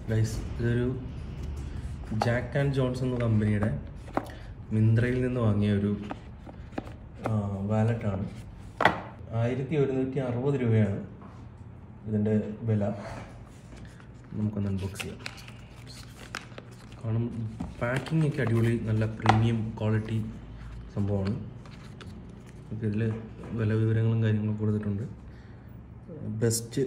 guys ഇതൊരു Jack and Jones എന്ന കമ്പനിയുടെ മിന്ത്രയിൽ നിന്ന് വാങ്ങിയ ഒരു വാലറ്റാണ് ആയിരത്തി ഒരുന്നൂറ്റി അറുപത് രൂപയാണ് ഇതിൻ്റെ വില നമുക്കൊന്ന് അൺബോക്സ് ചെയ്യാം കാരണം പാക്കിംഗ് ഒക്കെ അടിപൊളി നല്ല പ്രീമിയം ക്വാളിറ്റി സംഭവമാണ് നമുക്ക് ഇതിൽ വില വിവരങ്ങളും കാര്യങ്ങളും കൊടുത്തിട്ടുണ്ട് ബെസ്റ്റ്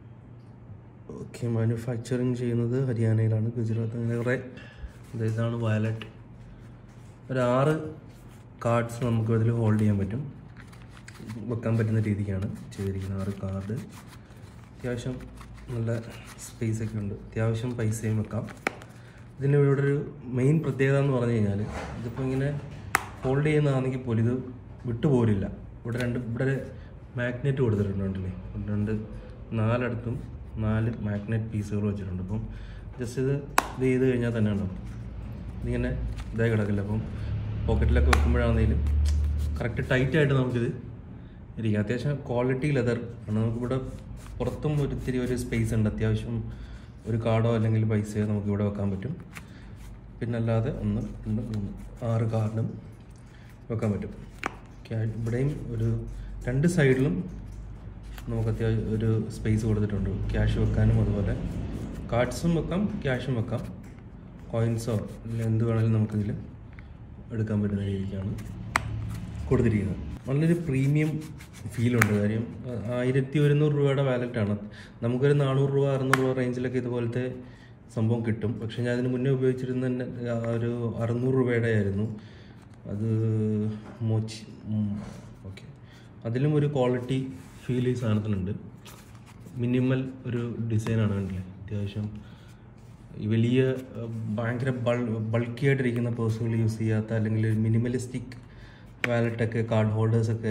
ഓക്കെ മാനുഫാക്ചറിങ് ചെയ്യുന്നത് ഹരിയാനയിലാണ് ഗുജറാത്ത് അങ്ങനെ കുറേ ഇത് ഇതാണ് വയലറ്റ് ഒരു ആറ് കാർഡ്സ് നമുക്ക് ഇതിൽ ഹോൾഡ് ചെയ്യാൻ പറ്റും വെക്കാൻ പറ്റുന്ന രീതിക്കാണ് ചെയ്തിരിക്കുന്നത് ആറ് കാർഡ് അത്യാവശ്യം നല്ല സ്പേസ് ഒക്കെ ഉണ്ട് അത്യാവശ്യം പൈസയും വെക്കാം ഇതിന് ഇവിടെ ഒരു മെയിൻ പ്രത്യേകത എന്ന് പറഞ്ഞു കഴിഞ്ഞാൽ ഇതിപ്പോൾ ഇങ്ങനെ ഹോൾഡ് ചെയ്യുന്നതാണെങ്കിൽ പോലും ഇത് വിട്ടുപോരില്ല ഇവിടെ രണ്ട് ഇവിടെ മാഗ്നറ്റ് കൊടുത്തിട്ടുണ്ടല്ലേ രണ്ട് നാലിടത്തും നാല് മാഗ്നറ്റ് പീസുകൾ വെച്ചിട്ടുണ്ട് അപ്പം ജസ്റ്റ് ഇത് ഇത് ചെയ്ത് കഴിഞ്ഞാൽ തന്നെ ഉണ്ടാവും ഇതിങ്ങനെ ഇതായി കിടക്കില്ല അപ്പം പോക്കറ്റിലൊക്കെ വെക്കുമ്പോഴാണെങ്കിലും കറക്റ്റ് ടൈറ്റായിട്ട് നമുക്കിത് ഇരിക്കാം അത്യാവശ്യം ക്വാളിറ്റി ലെതർ ആണ് നമുക്കിവിടെ പുറത്തും ഒരിത്തിരി ഒരു സ്പേസ് ഉണ്ട് അത്യാവശ്യം ഒരു കാർഡോ അല്ലെങ്കിൽ പൈസയോ നമുക്ക് ഇവിടെ വെക്കാൻ പറ്റും പിന്നെ അല്ലാതെ ഒന്ന് രണ്ട് മൂന്ന് ആറ് കാർഡും വെക്കാൻ പറ്റും ക്യാ- ഇവിടെയും ഒരു രണ്ട് സൈഡിലും നമുക്ക് അത്യാവശ്യം ഒരു സ്പേസ് കൊടുത്തിട്ടുണ്ട് ക്യാഷ് വെക്കാനും അതുപോലെ കാർഡ്സും വെക്കാം ക്യാഷും വെക്കാം കോയിൻസോ അല്ലെങ്കിൽ എന്ത് വേണമെങ്കിലും നമുക്കിതിൽ എടുക്കാൻ പറ്റുന്ന രീതിക്കാണ് കൊടുത്തിരിക്കുന്നത് നല്ലൊരു പ്രീമിയം ഫീലുണ്ട് കാര്യം ആ- ആയിരത്തി ഒരുന്നൂറ് രൂപയുടെ വാലറ്റാണ് നമുക്കൊരു നാനൂറ് രൂപ അറുന്നൂറ് രൂപ റേഞ്ചിലൊക്കെ ഇതുപോലത്തെ സംഭവം കിട്ടും പക്ഷേ ഞാൻ അതിന് മുന്നേ ഉപയോഗിച്ചിരുന്ന തന്നെ ആ ഒരു അറുന്നൂറ് രൂപയുടെ ആയിരുന്നു അത് മോച്ചി ഓക്കെ അതിലും ഒരു ക്വാളിറ്റി ഫീൽ ഈ സാധനത്തിനുണ്ട് മിനിമൽ ഒരു ഡിസൈനാണ് കണ്ടില്ലേ അത്യാവശ്യം ഈ വലിയ അഹ്, ഭയങ്കര ബൾ ബൾക്കി ആയിട്ടിരിക്കുന്ന പേഴ്സുകൾ യൂസ് ചെയ്യാത്ത അല്ലെങ്കിൽ മിനിമലിസ്റ്റിക് വാലറ്റൊക്കെ കാർഡ് ഹോൾഡേഴ്സൊക്കെ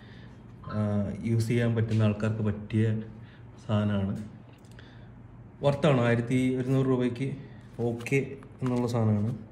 യൂസ് ചെയ്യാൻ പറ്റുന്ന ആൾക്കാർക്ക് പറ്റിയ സാധനമാണ് വർത്താണ് ആയിരത്തി ഒരുന്നൂറ് രൂപയ്ക്ക് ഓക്കെ എന്നുള്ള സാധനമാണ്